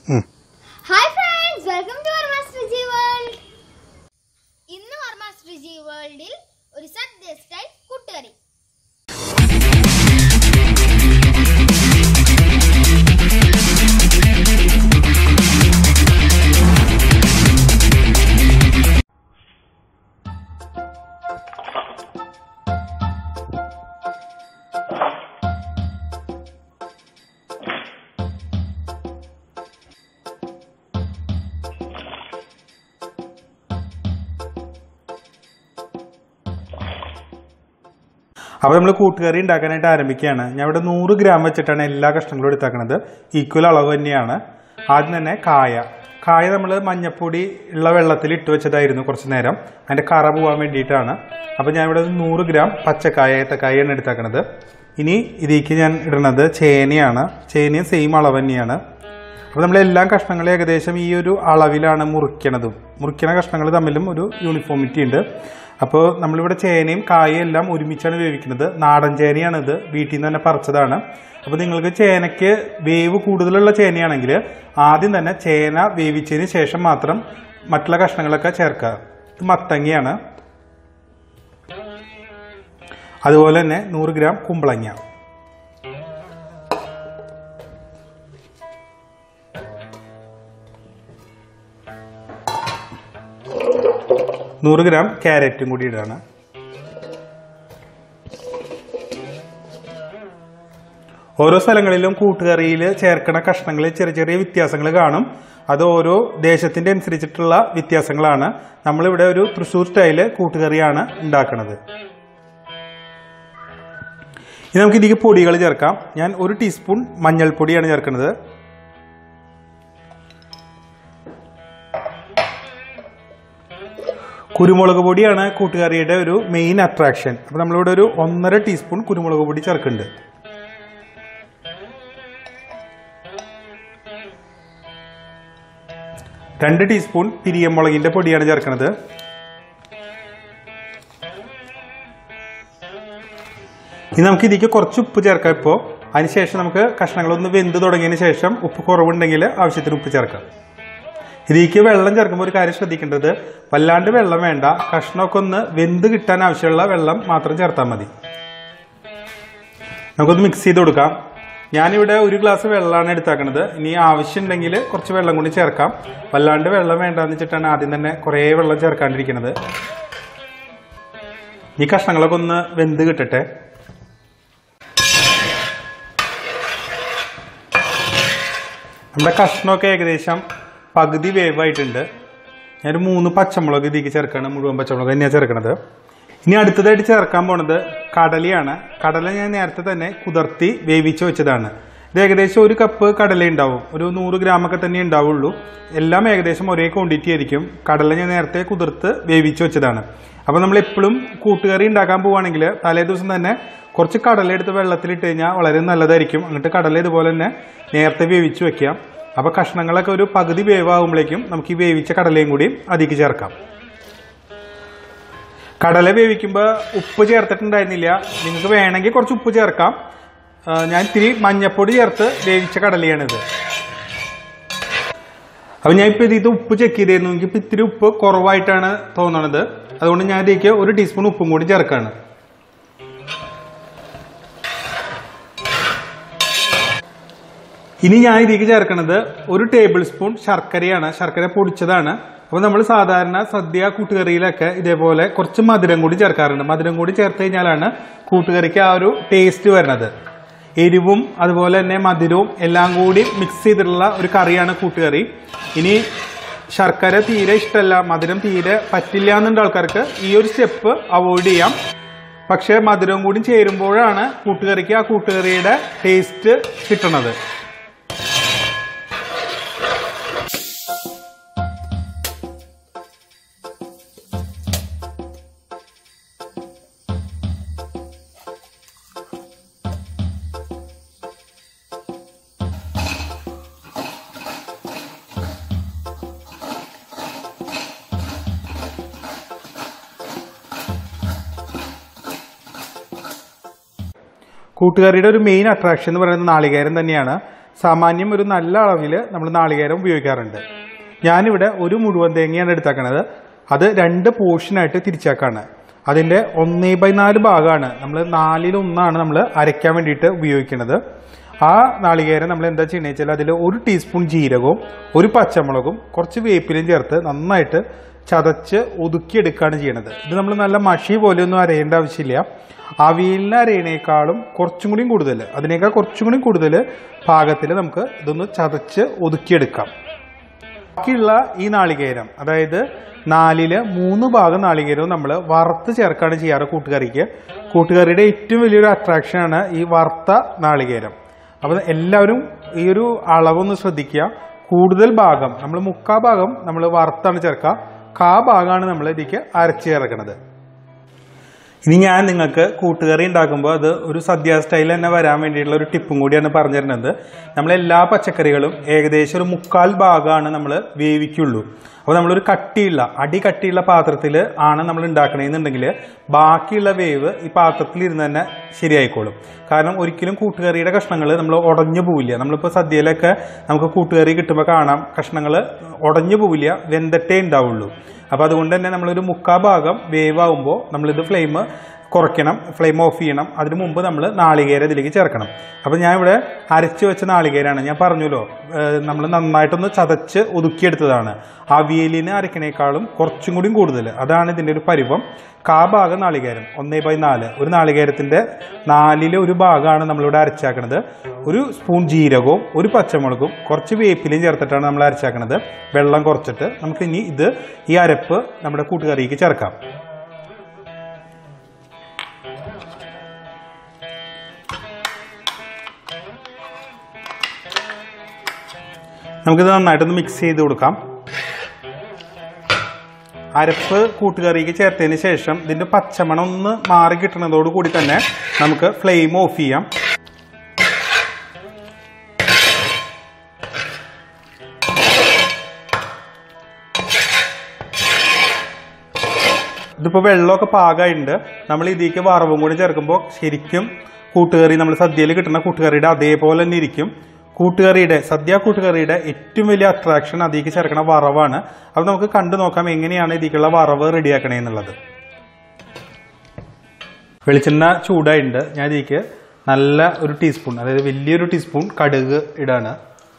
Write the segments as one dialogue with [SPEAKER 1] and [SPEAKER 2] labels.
[SPEAKER 1] hi friends welcome to Varma's Ruchi world ഇന്ന് വർമാസ് രുചി വേൾഡിൽ ഒരു സദ്യ സ്റ്റൈൽ കൂട്ടുകറി
[SPEAKER 2] അപ്പോൾ നമ്മൾ കൂട്ടുകറി ഉണ്ടാക്കാനായിട്ട് ആരംഭിക്കുകയാണ് ഞാൻ ഇവിടെ നൂറ് ഗ്രാം വെച്ചിട്ടാണ് എല്ലാ കഷ്ണങ്ങളും എടുത്താക്കണത് ഈക്വൽ അളവ് തന്നെയാണ് ആദ്യം തന്നെ കായ കായ നമ്മൾ മഞ്ഞപ്പൊടി ഉള്ള വെള്ളത്തിൽ ഇട്ട് വെച്ചതായിരുന്നു കുറച്ച് നേരം അതിൻ്റെ കറ പോകാൻ വേണ്ടിയിട്ടാണ് അപ്പോൾ ഞാൻ ഇവിടെ നൂറ് ഗ്രാം പച്ചക്കായ ഏത്തക്കായാണ് എടുത്താക്കണത് ഇനി ഇതിലേക്ക് ഞാൻ ഇടുന്നത് ചേനയാണ് ചേനയും സെയിം അളവ് തന്നെയാണ് അപ്പോൾ നമ്മൾ എല്ലാ കഷ്ണങ്ങളും ഏകദേശം ഈ ഒരു അളവിലാണ് മുറിക്കണതും മുറിക്കണ കഷ്ണങ്ങൾ തമ്മിലും ഒരു യൂണിഫോമിറ്റി ഉണ്ട് അപ്പോൾ നമ്മളിവിടെ ചേനയും കായയും എല്ലാം ഒരുമിച്ചാണ് വേവിക്കുന്നത് നാടൻ ചേനയാണിത് വീട്ടിൽ നിന്ന് തന്നെ പറിച്ചതാണ് അപ്പോൾ നിങ്ങൾക്ക് ചേനയ്ക്ക് വേവ് കൂടുതലുള്ള ചേനയാണെങ്കിൽ ആദ്യം തന്നെ ചേന വേവിച്ചതിന് ശേഷം മാത്രം മറ്റുള്ള കഷ്ണങ്ങളൊക്കെ ചേർക്കുക ഇത് മത്തങ്ങയാണ് അതുപോലെ തന്നെ നൂറ് ഗ്രാം കുമ്പളങ്ങ നൂറ് ഗ്രാം ക്യാരറ്റും കൂടി ഇടാണ് ഓരോ സ്ഥലങ്ങളിലും കൂട്ടുകറിയിൽ ചേർക്കണ കഷ്ണങ്ങളിൽ ചെറിയ ചെറിയ വ്യത്യാസങ്ങൾ കാണും അത് ഓരോ ദേശത്തിന്റെ അനുസരിച്ചിട്ടുള്ള വ്യത്യാസങ്ങളാണ് നമ്മളിവിടെ ഒരു തൃശ്ശൂർ സ്റ്റൈല് കൂട്ടുകറിയാണ് ഉണ്ടാക്കുന്നത് ഇനി നമുക്ക് ഇതിലേക്ക് പൊടികൾ ചേർക്കാം ഞാൻ ഒരു ടീസ്പൂൺ മഞ്ഞൾപ്പൊടിയാണ് ചേർക്കുന്നത് കുരുമുളക് പൊടിയാണ് കൂട്ടുകറിയുടെ ഒരു മെയിൻ അട്രാക്ഷൻ അപ്പോൾ നമ്മളിവിടെ ഒരു ഒന്നര ടീസ്പൂൺ കുരുമുളക് പൊടി ചേർക്കുന്നുണ്ട് രണ്ട് ടീസ്പൂൺ പിരിയമുളകിന്റെ പൊടിയാണ് ചേർക്കുന്നത് ഇനി നമുക്ക് ഇതിലേക്ക് കുറച്ച് ഉപ്പ് ചേർക്കാം ഇപ്പോൾ അതിനുശേഷം നമുക്ക് കഷ്ണങ്ങളൊന്ന് വെന്ത് തുടങ്ങിയതിന് ശേഷം ഉപ്പ് കുറവുണ്ടെങ്കിൽ ആവശ്യത്തിന് ഉപ്പ് ചേർക്കാം ഇതിലേക്ക് വെള്ളം ചേർക്കുമ്പോൾ ഒരു കാര്യം ശ്രദ്ധിക്കേണ്ടത് വല്ലാണ്ട് വെള്ളം വേണ്ട കഷ്ണമൊക്കെ ഒന്ന് വെന്ത് കിട്ടാൻ ആവശ്യമുള്ള വെള്ളം മാത്രം ചേർത്താൽ മതി നമുക്കൊന്ന് മിക്സ് ചെയ്ത് കൊടുക്കാം ഞാനിവിടെ ഒരു ഗ്ലാസ് വെള്ളമാണ് എടുത്താക്കണത് ഇനി ആവശ്യമുണ്ടെങ്കിൽ കുറച്ച് വെള്ളം കൂടി ചേർക്കാം വല്ലാണ്ട് വെള്ളം വേണ്ടാന്ന് വെച്ചിട്ടാണ് ആദ്യം തന്നെ കുറേ വെള്ളം ചേർക്കാണ്ടിരിക്കുന്നത് ഈ കഷ്ണങ്ങളൊക്കെ ഒന്ന് വെന്ത് കിട്ടട്ടെ നമ്മുടെ കഷ്ണമൊക്കെ ഏകദേശം പകുതി വേവായിട്ടുണ്ട് ഞാനൊരു മൂന്ന് പച്ചമുളക് ഇതിലേക്ക് ചേർക്കാണ് മുഴുവൻ പച്ചമുളക് തന്നെയാണ് ചേർക്കണത് ഇനി അടുത്തതായിട്ട് ചേർക്കാൻ പോണത് കടലയാണ് കടല ഞാൻ നേരത്തെ തന്നെ കുതിർത്തി വേവിച്ച് വെച്ചതാണ് ഇത് ഏകദേശം ഒരു കപ്പ് കടല ഉണ്ടാവും ഒരു നൂറ് ഗ്രാമൊക്കെ തന്നെ ഉണ്ടാവുള്ളൂ എല്ലാം ഏകദേശം ഒരേ ക്വാണ്ടിറ്റി ആയിരിക്കും കടല ഞാൻ നേരത്തെ കുതിർത്ത് വേവിച്ച് വെച്ചതാണ് അപ്പോൾ നമ്മൾ എപ്പോഴും കൂട്ടുകറി ഉണ്ടാക്കാൻ പോവുകയാണെങ്കിൽ തലേ ദിവസം തന്നെ കുറച്ച് കടല എടുത്ത് വെള്ളത്തിലിട്ട് കഴിഞ്ഞാൽ വളരെ നല്ലതായിരിക്കും എന്നിട്ട് കടല ഇതുപോലെ തന്നെ നേരത്തെ വേവിച്ച് വെക്കാം അപ്പോൾ കഷ്ണങ്ങളൊക്കെ ഒരു പകുതി വേവാകുമ്പോഴേക്കും നമുക്ക് ഈ വേവിച്ച കടലയും കൂടി അതിലേക്ക് ചേർക്കാം കടല വേവിക്കുമ്പോൾ ഉപ്പ് ചേർത്തിട്ടുണ്ടായിരുന്നില്ല നിങ്ങൾക്ക് വേണമെങ്കിൽ കുറച്ച് ഉപ്പ് ചേർക്കാം ആ, ഞാൻ ഇത്തിരി മഞ്ഞപ്പൊടി ചേർത്ത് വേവിച്ച കടലയാണിത് അപ്പം ഞാൻ ഇപ്പോൾ ഇതിൽ ഉപ്പ് ചെക്ക് ചെയ്തായിരുന്നു എനിക്കിപ്പോൾ ഇത്തിരി ഉപ്പ് കുറവായിട്ടാണ് തോന്നണത് അതുകൊണ്ട് ഞാൻ ഇതിലേക്ക് ഒരു ടീസ്പൂൺ ഉപ്പും കൂടി ചേർക്കാണ് ഇനി ഞാൻ ഇതിലേക്ക് ചേർക്കുന്നത് ഒരു ടേബിൾ സ്പൂൺ ശർക്കരയാണ് ശർക്കര പൊടിച്ചതാണ് അപ്പോൾ നമ്മൾ സാധാരണ സദ്യ കൂട്ടുകറിയിലൊക്കെ ഇതേപോലെ കുറച്ച് മധുരം കൂടി ചേർക്കാറുണ്ട് മധുരം കൂടി ചേർത്ത് കഴിഞ്ഞാലാണ് കൂട്ടുകറിക്ക് ആ ഒരു ടേസ്റ്റ് വരുന്നത് എരിവും അതുപോലെ തന്നെ മധുരവും എല്ലാം കൂടി മിക്സ് ചെയ്തിട്ടുള്ള ഒരു കറിയാണ് കൂട്ടുകറി ഇനി ശർക്കര തീരെ ഇഷ്ടമല്ല മധുരം തീരെ പറ്റില്ല എന്നുള്ള ആൾക്കാർക്ക് ഈ ഒരു സ്റ്റെപ്പ് അവോയ്ഡ് ചെയ്യാം പക്ഷേ മധുരവും കൂടി ചേരുമ്പോഴാണ് കൂട്ടുകറിക്ക് ആ കൂട്ടുകറിയുടെ ടേസ്റ്റ് കിട്ടുന്നത് കൂട്ടുകറിയുടെ ഒരു മെയിൻ അട്രാക്ഷൻ എന്ന് പറയുന്നത് നാളികേരം തന്നെയാണ് സാമാന്യം ഒരു നല്ല അളവിൽ നമ്മൾ നാളികേരം ഉപയോഗിക്കാറുണ്ട് ഞാനിവിടെ ഒരു മുഴുവൻ തേങ്ങയാണ് എടുത്തേക്കണത് അത് രണ്ട് പോർഷനായിട്ട് തിരിച്ചാക്കാണ് അതിൻ്റെ ഒന്നേ ബൈ നാല് ഭാഗമാണ് നമ്മൾ നാലിൽ ഒന്നാണ് നമ്മൾ അരയ്ക്കാൻ വേണ്ടിയിട്ട് ഉപയോഗിക്കുന്നത് ആ നാളികേരം നമ്മൾ എന്താ ചെയ്യണമെന്ന് വെച്ചാൽ അതിൽ ഒരു ടീസ്പൂൺ ജീരകവും ഒരു പച്ചമുളകും കുറച്ച് വേപ്പിലും ചേർത്ത് നന്നായിട്ട് ചതച്ച് ഒതുക്കിയെടുക്കുകയാണ് ചെയ്യണത് ഇത് നമ്മൾ നല്ല മഷി പോലെയൊന്നും അരയേണ്ട ആവശ്യമില്ല അവിയലിന് അരയണേക്കാളും കുറച്ചും കൂടിയും കൂടുതൽ അതിനേക്കാൾ കുറച്ചും കൂടി കൂടുതൽ പാകത്തിൽ നമുക്ക് ഇതൊന്ന് ചതച്ച് ഒതുക്കിയെടുക്കാം ബാക്കിയുള്ള ഈ നാളികേരം അതായത് നാലില് മൂന്ന് ഭാഗം നാളികേരവും നമ്മൾ വറുത്ത് ചേർക്കാണ് ചെയ്യാറ് കൂട്ടുകറിക്ക് കൂട്ടുകറിയുടെ ഏറ്റവും വലിയൊരു അട്രാക്ഷനാണ് ഈ വറുത്ത നാളികേരം അപ്പോൾ എല്ലാവരും ഈ ഒരു അളവൊന്ന് ശ്രദ്ധിക്കുക കൂടുതൽ ഭാഗം നമ്മൾ മുക്കാ ഭാഗം നമ്മൾ വറുത്താണ് ചേർക്കുക കാ ഭാഗമാണ് നമ്മൾ ഇതിലേക്ക് അരച്ച് ചേർക്കുന്നത് ഇനി ഞാൻ നിങ്ങൾക്ക് കൂട്ടുകറി ഉണ്ടാക്കുമ്പോൾ അത് ഒരു സദ്യ സ്റ്റൈൽ തന്നെ വരാൻ വേണ്ടിയിട്ടുള്ള ഒരു ടിപ്പും കൂടിയാണ് പറഞ്ഞു തരുന്നത് നമ്മൾ എല്ലാ പച്ചക്കറികളും ഏകദേശം ഒരു മുക്കാൽ ഭാഗമാണ് നമ്മൾ വേവിക്കുള്ളൂ അപ്പോൾ നമ്മളൊരു കട്ടിയുള്ള അടി കട്ടിയുള്ള പാത്രത്തിൽ ആണ് നമ്മൾ ഉണ്ടാക്കണമെന്നുണ്ടെങ്കിൽ ബാക്കിയുള്ള വേവ് ഈ പാത്രത്തിൽ ഇരുന്ന് തന്നെ ശരിയായിക്കോളും കാരണം ഒരിക്കലും കൂട്ടുകറിയുടെ കഷ്ണങ്ങൾ നമ്മൾ ഉടഞ്ഞു പോവില്ല നമ്മളിപ്പോൾ സദ്യയിലൊക്കെ നമുക്ക് കൂട്ടുകറി കിട്ടുമ്പോൾ കാണാം കഷ്ണങ്ങൾ ഉടഞ്ഞു പോവില്ല വെന്തട്ടേ ഉണ്ടാവുള്ളൂ അപ്പോൾ അതുകൊണ്ട് തന്നെ നമ്മളൊരു മുക്കാ ഭാഗം വേവാകുമ്പോൾ നമ്മളിത് ഫ്ലെയിം കുറയ്ക്കണം ഫ്ലെയിം ഓഫ് ചെയ്യണം അതിന് മുമ്പ് നമ്മൾ നാളികേരം ഇതിലേക്ക് ചേർക്കണം അപ്പോൾ ഞാൻ ഇവിടെ അരച്ച് വെച്ച നാളികേരാണ് ഞാൻ പറഞ്ഞല്ലോ നമ്മൾ നന്നായിട്ടൊന്ന് ചതച്ച് ഒതുക്കിയെടുത്തതാണ് അവിയലിന് അരക്കണേക്കാളും കുറച്ചും കൂടിയും കൂടുതൽ അതാണ് ഇതിൻ്റെ ഒരു പരിവം കാ ഭാഗം നാളികേരം ഒന്നേ ബൈ നാല് ഒരു നാളികേരത്തിൻ്റെ നാലിലെ ഒരു ഭാഗമാണ് നമ്മളിവിടെ അരച്ചാക്കണത് ഒരു സ്പൂൺ ജീരകവും ഒരു പച്ചമുളകും കുറച്ച് വേപ്പിലയും ചേർത്തിട്ടാണ് നമ്മൾ അരച്ചാക്കണത് വെള്ളം കുറച്ചിട്ട് നമുക്ക് ഇനി ഇത് ഈ അരപ്പ് നമ്മുടെ കൂട്ടുകറിക്ക് ചേർക്കാം നമുക്കിത് നന്നായിട്ടൊന്ന് മിക്സ് ചെയ്ത് കൊടുക്കാം അരപ്പ് കൂട്ടുകറിക്ക് ചേർത്തതിന് ശേഷം ഇതിൻ്റെ പച്ചമണം ഒന്ന് മാറി കിട്ടുന്നതോട് കൂടി തന്നെ നമുക്ക് ഫ്ലെയിം ഓഫ് ചെയ്യാം ഇതിപ്പോൾ വെള്ളമൊക്കെ പാകമായിട്ടുണ്ട് നമ്മൾ ഇതിലേക്ക് വറവും കൂടി ചേർക്കുമ്പോൾ ശരിക്കും കൂട്ടുകറി നമ്മൾ സദ്യയിൽ കിട്ടുന്ന കൂട്ടുകറിയുടെ അതേപോലെ തന്നെ ഇരിക്കും കൂട്ടുകറിയുടെ സദ്യ കൂട്ടുകറിയുടെ ഏറ്റവും വലിയ അട്രാക്ഷൻ അതിലേക്ക് ചേർക്കണ വറവാണ് അപ്പോൾ നമുക്ക് കണ്ടു നോക്കാം എങ്ങനെയാണ് ഇതിലേക്കുള്ള വറവ് റെഡിയാക്കണേ എന്നുള്ളത് വെളിച്ചെണ്ണ ചൂടായിട്ടുണ്ട് ഞാൻ ഇതിലേക്ക് നല്ല ഒരു ടീസ്പൂൺ അതായത് വലിയൊരു ടീസ്പൂൺ കടുക് ഇടാണ്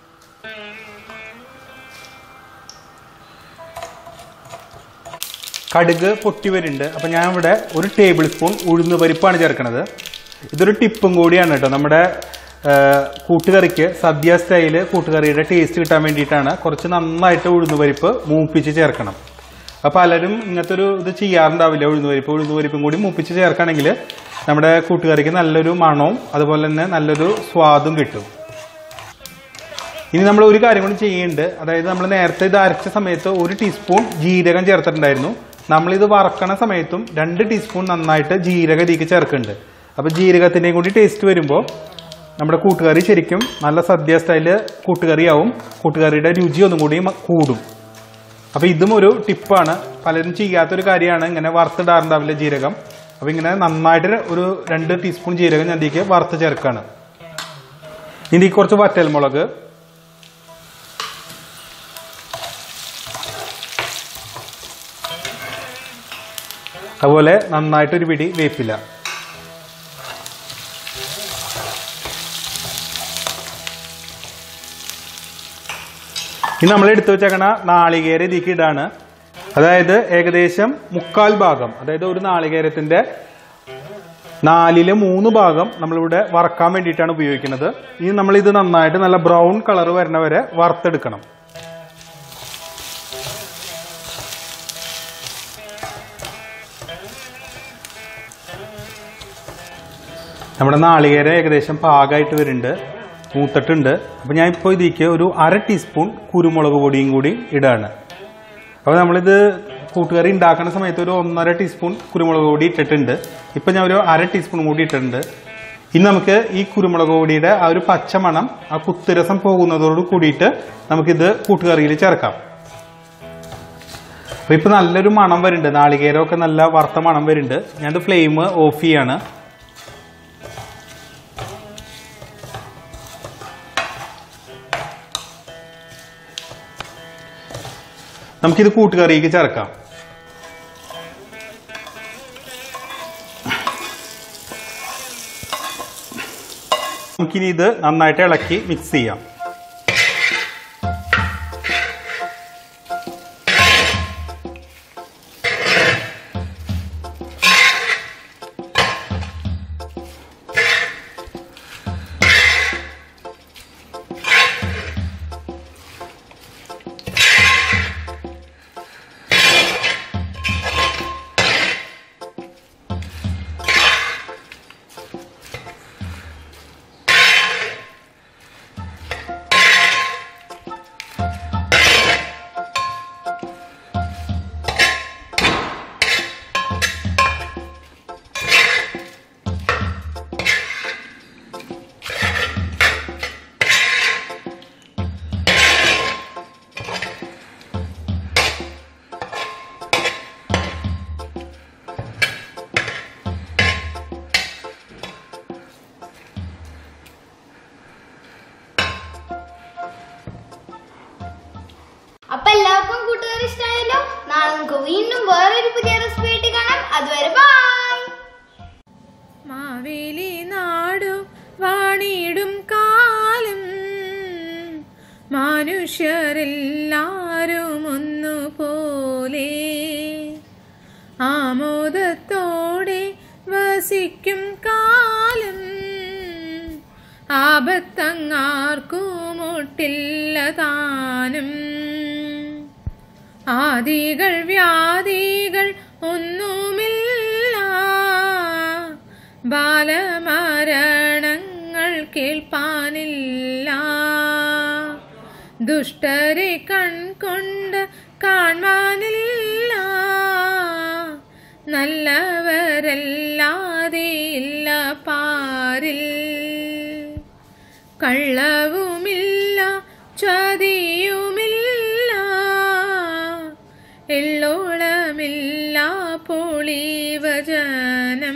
[SPEAKER 2] കടുക് പൊട്ടി വരുന്നുണ്ട് അപ്പം ഞാൻ ഇവിടെ ഒരു ടേബിൾ സ്പൂൺ ഉഴുന്ന് പരിപ്പാണ് ചേർക്കണത് ഇതൊരു ടിപ്പും കൂടിയാണ് കേട്ടോ നമ്മുടെ ആ, കൂട്ടുകറിക്ക് സദ്യ സ്റ്റൈല് കൂട്ടുകറിയുടെ ടേസ്റ്റ് കിട്ടാൻ വേണ്ടിയിട്ടാണ് കുറച്ച് നന്നായിട്ട് ഉഴുന്ന് പരിപ്പ് മൂപ്പിച്ച് ചേർക്കണം അപ്പോൾ പലരും ഇങ്ങനത്തെ ഒരു ഇത് ചെയ്യാറുണ്ടാവില്ല ഉഴുന്ന് പരിപ്പ് ഉഴുന്ന് പരിപ്പും കൂടി മൂപ്പിച്ച് ചേർക്കുകയാണെങ്കിൽ നമ്മുടെ കൂട്ടുകറിക്ക് നല്ലൊരു മണവും അതുപോലെ തന്നെ നല്ലൊരു സ്വാദും കിട്ടും ഇനി നമ്മൾ ഒരു കാര്യം കൂടി ചെയ്യുന്നുണ്ട് അതായത് നമ്മൾ നേരത്തെ ഇത് അരച്ച സമയത്ത് ഒരു ടീസ്പൂൺ ജീരകം ചേർത്തിട്ടുണ്ടായിരുന്നു നമ്മളിത് വറക്കണ സമയത്തും രണ്ട് ടീസ്പൂൺ നന്നായിട്ട് ജീരകം ഇതിലേക്ക് ചേർക്കുന്നുണ്ട് അപ്പോൾ ജീരകത്തിൻ്റെയും കൂടി ടേസ്റ്റ് വരുമ്പോൾ നമ്മുടെ കൂട്ടുകറി ശരിക്കും നല്ല സദ്യ സ്റ്റൈല് കൂട്ടുകറിയാവും കൂട്ടുകറിയുടെ രുചി ഒന്നും കൂടി മ- കൂടും അപ്പോൾ ഇതും ഒരു ടിപ്പാണ് പലരും ചെയ്യാത്തൊരു കാര്യമാണ് ഇങ്ങനെ വറുത്തിടാറുണ്ടാവില്ല ജീരകം അപ്പോൾ ഇങ്ങനെ നന്നായിട്ട് ഒരു രണ്ട് ടീസ്പൂൺ ജീരകം ഞാൻ ഇതിലേക്ക് വറുത്ത് ചേർക്കാണ് ഇനി കുറച്ച് വറ്റൽമുളക് അതുപോലെ നന്നായിട്ടൊരു പിടി വേപ്പില ഇനി നമ്മൾ എടുത്തു വെച്ചേക്കണ നാളികേര ഇതിലേക്ക് ഇടാണ് അതായത് ഏകദേശം മുക്കാൽ ഭാഗം അതായത് ഒരു നാളികേരത്തിന്റെ നാലില് മൂന്ന് ഭാഗം നമ്മളിവിടെ വറക്കാൻ വേണ്ടിയിട്ടാണ് ഉപയോഗിക്കുന്നത് ഇനി നമ്മൾ ഇത് നന്നായിട്ട് നല്ല ബ്രൗൺ കളർ വരുന്ന വരെ വറുത്തെടുക്കണം നമ്മുടെ നാളികേരം ഏകദേശം പാകമായിട്ട് വരുന്നുണ്ട് മൂത്തിട്ടുണ്ട് അപ്പോൾ ഞാൻ ഇപ്പോൾ ഇതിലേക്ക് ഒരു അര ടീസ്പൂൺ കുരുമുളക് പൊടിയും കൂടി ഇടാണ് അപ്പോൾ നമ്മളിത് കൂട്ടുകറി ഉണ്ടാക്കുന്ന സമയത്ത് ഒരു ഒന്നര ടീസ്പൂൺ കുരുമുളക് പൊടി ഇട്ടിട്ടുണ്ട് ഇപ്പം ഞാൻ ഒരു അര ടീസ്പൂൺ കൂടി ഇട്ടിട്ടുണ്ട് ഇനി നമുക്ക് ഈ കുരുമുളക് പൊടിയുടെ ആ ഒരു പച്ചമണം ആ കുത്തിരസം പോകുന്നതോട് കൂടിയിട്ട് നമുക്കിത് കൂട്ടുകറിയിൽ ചേർക്കാം അപ്പോൾ ഇപ്പോൾ നല്ലൊരു മണം വരുന്നുണ്ട് നാളികേരമൊക്കെ നല്ല വറുത്ത മണം വരുന്നുണ്ട് ഞാനത് ഫ്ലെയിം ഓഫ് ചെയ്യാണ് നമുക്കിത് കൂട്ടുകറിക്ക് ചേർക്കാം നമുക്കിനി ഇത് നന്നായിട്ട് ഇളക്കി മിക്സ് ചെയ്യാം
[SPEAKER 1] അപ്പൊ എല്ലാവർക്കും കൂട്ടുകാർ ഇഷ്ടമായല്ലോ നാളെ നമുക്ക് വീണ്ടും വേറൊരു പുതിയ റെസിപ്പി ആയിട്ട് കാണാം അതുവരെ ബൈ
[SPEAKER 3] മാവേലി നാടു വാണിടും കാലം മനുഷ്യരെല്ലാരും ഒന്നുപോലെ ആമോദത്തോടെ വസിക്കും കാലം ആപത്തങ്ങാർക്കുമൊട്ടില്ല താനും ആദികൾ വ്യാധികൾ ഒന്നുമില്ല ബാലമരണങ്ങൾ കേൾപ്പാനില്ല ദുഷ്ടരെ കൺകൊണ്ട് കാണാനില്ല നല്ലവരല്ലാതെ ഇല്ല പാരിൽ കള്ളവുമില്ല ചതിയുമില്ല എള്ളോളമില്ല പൊളിവചനം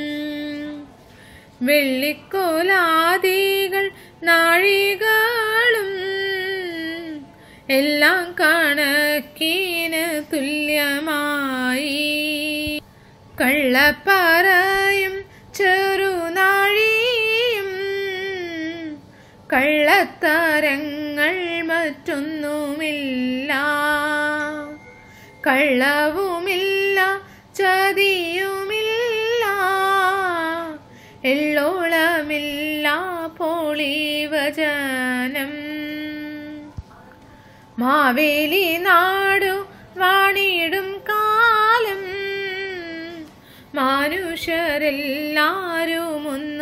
[SPEAKER 3] വെള്ളിക്കോലാദികൾ നാഴികളും എല്ലാം കണക്കിന് തുല്യമായി കള്ളപ്പറയും ചെറുനാഴിയും കള്ളത്തരങ്ങൾ മറ്റൊന്നുമില്ല കള്ളവുമില്ല ചതിയുമില്ല എള്ളോളമില്ല പൊളിവചനം മാവേലി നാടു വാണിടും കാലം മനുഷ്യരെല്ലാരും ഒന്ന്